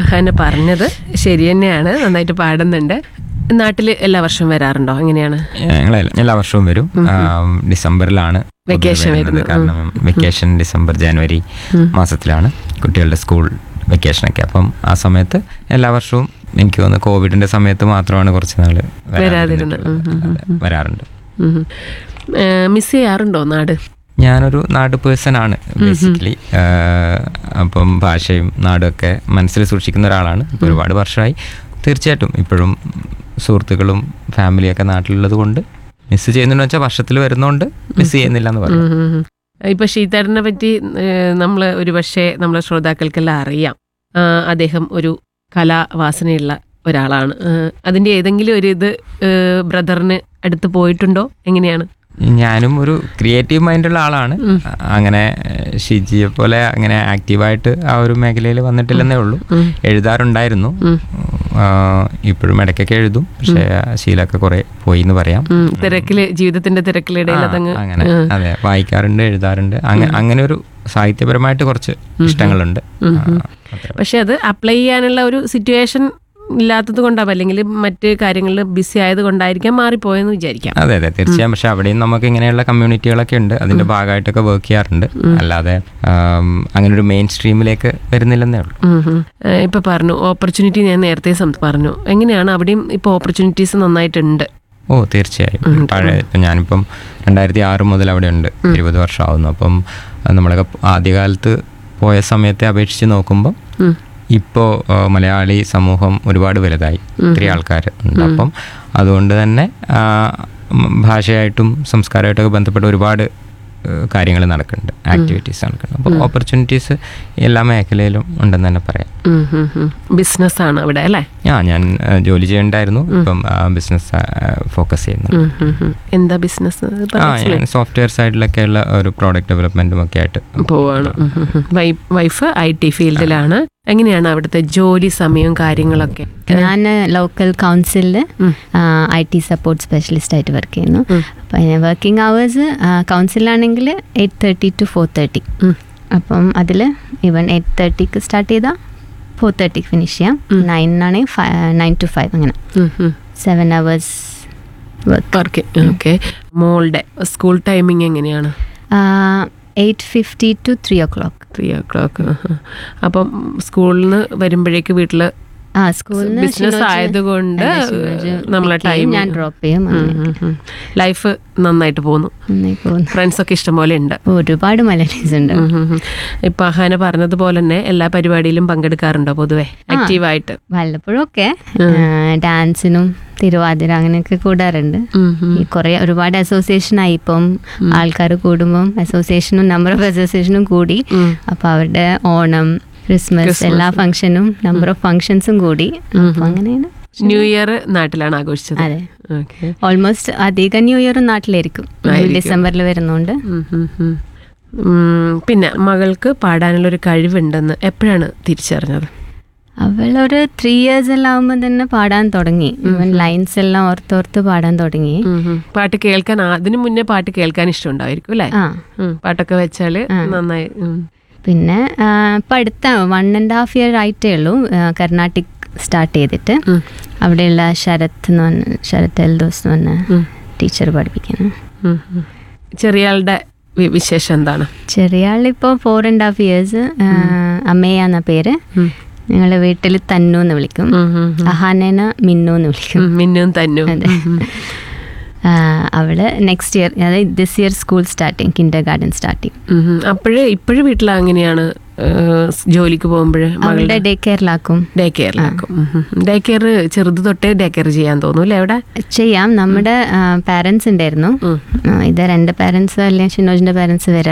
അഹാന പറഞ്ഞത് ശരി തന്നെയാണ് നന്നായിട്ട് പാടുന്നുണ്ട് നാട്ടിൽ എല്ലാ വർഷവും വരാറുണ്ടോ എങ്ങനെയാണ് ഞങ്ങൾ എല്ലാ വർഷവും വരും ആം, ഡിസംബറിലാണ് പൊതുവെ വെക്കേഷൻ വരുന്നത്. വരുന്നത്. കാരണം വെക്കേഷൻ ഡിസംബർ ജനുവരി ഉം. മാസത്തിലാണ് കുട്ടികളുടെ സ്കൂൾ വെക്കേഷനൊക്കെ അപ്പം ആ സമയത്ത് എല്ലാ വർഷവും എനിക്ക് തോന്നുന്നു കോവിഡിന്റെ സമയത്ത് മാത്രമാണ് കുറച്ച് നാൾ വരാതിരുന്നത്. ഉം, ഉം, ഉം. വരാറുണ്ട് മിസ് ചെയ്യാറുണ്ടോ നാട് ഞാനൊരു നാട് പേഴ്സൺ ആണ് ബേസിക്കലി അപ്പം ഭാഷയും നാടും ഒക്കെ മനസ്സിൽ സൂക്ഷിക്കുന്ന ഒരാളാണ് ഇപ്പൊ ഒരുപാട് വർഷമായി തീർച്ചയായിട്ടും ഇപ്പോഴും സുഹൃത്തുക്കളും ഫാമിലിയൊക്കെ നാട്ടിലുള്ളത് കൊണ്ട് മിസ് ചെയ്യുന്നുണ്ടെന്ന് വെച്ചാൽ വർഷത്തിൽ വരുന്നോണ്ട് മിസ് ചെയ്യുന്നില്ല എന്ന് പറയും ഉം, ഉം, ഉം. ഇപ്പൊ ഷീതാരനെ പറ്റി നമ്മൾ ഒരു പക്ഷേ നമ്മളെ ശ്രോതാക്കൾക്കെല്ലാം അറിയാം ആ, അദ്ദേഹം ഒരു കലാവാസനയുള്ള ഒരാളാണ് ആ, അതിന്റെ ഏതെങ്കിലും ഒരു ഇത് ബ്രദറിന് അടുത്ത് പോയിട്ടുണ്ടോ എങ്ങനെയാണ് ഞാനും ഒരു ക്രിയേറ്റീവ് മൈൻഡുള്ള ആളാണ് ഉം. അങ്ങനെ ഏഹ്, ഷിജിയെ പോലെ അങ്ങനെ ആക്റ്റീവായിട്ട് ആ ഒരു മേഖലയിൽ വന്നിട്ടില്ലെന്നേ ഉള്ളൂ ഉം. എഴുതാറുണ്ടായിരുന്നു ഉം. ആ, ഇപ്പോഴും ഇടയ്ക്കൊക്കെ എഴുതും പക്ഷേ ആ ശീലമൊക്കെ കുറെ പോയി എന്ന് പറയാം ഉം, തിരക്കില് ജീവിതത്തിന്റെ തിരക്കിലിടയിൽ ആ, അതങ്ങ് അങ്ങനെ ഉം. അതെ വായിക്കാറുണ്ട് എഴുതാറുണ്ട് അങ്ങനെ അങ്ങനെ ഒരു സാഹിത്യപരമായിട്ട് കുറച്ച് ഇഷ്ടങ്ങളുണ്ട് ഉം, ആ, ഉം. അത്രേ. പക്ഷെ അത് അപ്ലൈ ചെയ്യാനുള്ള ഒരു സിറ്റുവേഷൻ ഇല്ലാത്തത് കൊണ്ടാവും അല്ലെങ്കിൽ മറ്റ് കാര്യങ്ങളിൽ ബിസി ആയത് കൊണ്ടായിരിക്കാം മാറിപ്പോയെന്ന് വിചാരിക്കാം അതെ അതെ തീർച്ചയായും പക്ഷെ അവിടെയും നമുക്ക് ഇങ്ങനെയുള്ള കമ്മ്യൂണിറ്റികളൊക്കെ ഉണ്ട് അതിന്റെ ഭാഗമായിട്ടൊക്കെ വർക്ക് ചെയ്യാറുണ്ട് അല്ലാതെ ആം, അങ്ങനെ ഒരു മെയിൻ സ്ട്രീമിലേക്ക് വരുന്നില്ലെന്നേ ഉള്ളൂ ഉം ഉം. ഏഹ് ഇപ്പൊ പറഞ്ഞു ഓപ്പർച്യൂണിറ്റി ഞാൻ നേരത്തെ സം- പറഞ്ഞു എങ്ങനെയാണ് അവിടെയും ഇപ്പൊ ഓപ്പർച്യൂണിറ്റീസ് നന്നായിട്ടുണ്ട് ഓ തീർച്ചയായും പഴയ ഇപ്പം ഞാനിപ്പം രണ്ടായിരത്തി ആറ് മുതൽ അവിടെ ഉണ്ട് ഇരുപത് വർഷമാവുന്നു അപ്പം അത് നമ്മളൊക്കെ ആദ്യകാലത്ത് പോയ സമയത്തെ അപേക്ഷിച്ച് നോക്കുമ്പം ഉം. ഇപ്പോൾ മലയാളി സമൂഹം ഒരുപാട് വലുതായി ഒത്തിരി ആൾക്കാർ ഉണ്ട് അപ്പം അതുകൊണ്ട് തന്നെ ആ, ഉം, ഭാഷയായിട്ടും സംസ്കാരമായിട്ടൊക്കെ ബന്ധപ്പെട്ട് ഒരുപാട് കാര്യങ്ങൾ നടക്കുന്നുണ്ട് ആക്ടിവിറ്റീസ് നടക്കുന്നുണ്ട് അപ്പോൾ ഓപ്പർച്യൂണിറ്റീസ് എല്ലാ മേഖലയിലും ഉണ്ടെന്ന് തന്നെ പറയാം ബിസിനസ് ആണ് അവിടെ അല്ലേ ആ ഞാൻ ആ, ജോലി ചെയ്യണ്ടായിരുന്നു ഇപ്പം ബിസിനസ് ഫോക്കസ് ചെയ്യുന്നു ഉം ഉം ഉം. എന്താ ബിസിനസ് ആ ഞാൻ സോഫ്റ്റ്വെയർ സൈഡിലൊക്കെയുള്ള ഒരു പ്രോഡക്റ്റ് ഡെവലപ്മെന്റും ഒക്കെ ആയിട്ട് പോവാണ് ഉം ഉം ഉം. വൈ- വൈഫ് ഐ ടി ഫീൽഡിലാണ് എങ്ങനെയാണ് അവിടുത്തെ ജോലി സമയവും കാര്യങ്ങളൊക്കെ ഞാൻ ലോക്കൽ കൗൺസിലിൽ ഉം. ഐ ടി സപ്പോർട്ട് സ്പെഷ്യലിസ്റ്റ് ആയിട്ട് വർക്ക് ചെയ്യുന്നു ഉം. അപ്പം വർക്കിംഗ് അവേഴ്സ് കൗൺസിലാണെങ്കിൽ eight thirty two four thirty ഉം. അപ്പം അതിൽ ഈവൻ എയ്റ്റ് തേർട്ടിക്ക് സ്റ്റാർട്ട് ചെയ്താൽ ഫോർ തേർട്ടിക്ക് ഫിനിഷ് ചെയ്യാം നയനാണെങ്കിൽ നയൻ ടു ഫൈവ് അങ്ങനെ ഉം ഉം. Seven hours work work okay മോളുടെ സ്കൂൾ ടൈമിംഗ് എങ്ങനെയാണ് eight fifty two three o'clock three ഓ ക്ലോക്ക് അപ്പം സ്കൂളിൽ നിന്ന് വരുമ്പോഴേക്ക് വീട്ടില് ആ സ്കൂളിൽ ബിസിനസ് ആയതുകൊണ്ട് നമ്മളെ ടൈം ഞാൻ ഡ്രോപ്പ് ചെയ്യും അങ്ങനെ ലൈഫ് നന്നായിട്ട് പോകുന്നു നന്നായി പോകുന്നു ഫ്രണ്ട്സ് ഒക്കെ ഇഷ്ടംപോലെ ഉണ്ട് ഒരുപാട് മലയാളീസ് ഉണ്ട് ഉം ഉം ഉം. ഇപ്പൊ അഹാന പറഞ്ഞതുപോലെ തന്നെ എല്ലാ പരിപാടിയിലും പങ്കെടുക്കാറുണ്ടോ പൊതുവെ ആക്റ്റീവായിട്ട് വല്ലപ്പോഴും ഒക്കെ ഡാൻസിനും തിരുവാതിര അങ്ങനെയൊക്കെ കൂടാറുണ്ട് ഈ കുറെ ഒരുപാട് അസോസിയേഷൻ ആയി ഇപ്പം ആൾക്കാർ കൂടുമ്പം അസോസിയേഷനും നമ്പർ ഓഫ് അസോസിയേഷനും കൂടി അപ്പൊ അവരുടെ ഓണം ക്രിസ്മസ് എല്ലാ ഫംഗ്ഷനും നമ്പർ ഓഫ് ഫംഗ്ഷൻസും കൂടി അപ്പൊ അങ്ങനെയാണ് ന്യൂ ഇയർ നാട്ടിലാണ് ആഘോഷിച്ചത് അതെ ഓക്കെ ഓൾമോസ്റ്റ് അധികം ന്യൂ ഇയറും നാട്ടിലായിരിക്കും ഡിസംബറിൽ വരുന്നോണ്ട് പിന്നെ മകൾക്ക് പാടാനുള്ള ഒരു കഴിവുണ്ടെന്ന് എപ്പോഴാണ് തിരിച്ചറിഞ്ഞത് അവളൊരു ത്രീ ഇയേഴ്സ് എല്ലാം ആകുമ്പോൾ തന്നെ പാടാൻ തുടങ്ങി ഇവൻ ലൈൻസ് എല്ലാം ഓർത്തോർത്ത് പാടാൻ തുടങ്ങി ഉം ഉം. പാട്ട് കേൾക്കാൻ അതിനു മുന്നേ പാട്ട് കേൾക്കാൻ ഇഷ്ടമുണ്ടായിരിക്കും അല്ലേ ആ ഉം. പാട്ടൊക്കെ വെച്ചാല് നന്നായി ഉം. പിന്നെ ആ, ഇപ്പം അടുത്ത വൺ ആൻഡ് ഹാഫ് ഇയർ ആയിട്ടേ ഉള്ളൂ ആ, കർണാട്ടിക് സ്റ്റാർട്ട് ചെയ്തിട്ട് ഉം. അവിടെയുള്ള ശരത് എന്ന് പറഞ്ഞ ശരത് എൽദോസ് എന്ന് പറഞ്ഞ ഉം. ടീച്ചർ പഠിപ്പിക്കുന്നു ഉം ഉം. ചെറിയ ആളുടെ വി- വിശേഷം എന്താണ് ചെറിയ ആളിപ്പോൾ ഫോർ ആൻഡ് ഹാഫ് ഇയേഴ്സ് അമ്മയ എന്ന പേര് ഉം. ഞങ്ങളുടെ വീട്ടിൽ തന്നു എന്ന് വിളിക്കും ഉം ഉം ഉം. അഹാനേന മിന്നു എന്ന് വിളിക്കും ഉം. മിന്നും തന്നും അതെ ആ, അവള് നെക്സ്റ്റ് ഇയർ അതായത് this year school starting kindergarten starting അപ്പോഴേ ഇപ്പോഴും വീട്ടിൽ അങ്ങനെയാണ് ഏഹ്, ജോലിക്ക് പോകുമ്പോഴ് അവളുടെ മകളുടെ ഡേ കെയറിലാക്കും ഡേ കെയറിലാക്കും ഡേ കെയർ ചെറുത് തൊട്ടേ ഡേ കെയർ ചെയ്യാൻ തോന്നൂല്ലേ അവിടെ ചെയ്യാം നമ്മുടെ പാരൻസ് ഉണ്ടായിരുന്നു ഉം. ആ, ഇത് രണ്ട് പാരൻസ് അല്ലെങ്കിൽ ഷിനോജിന്റെ പാരൻസ് വരാ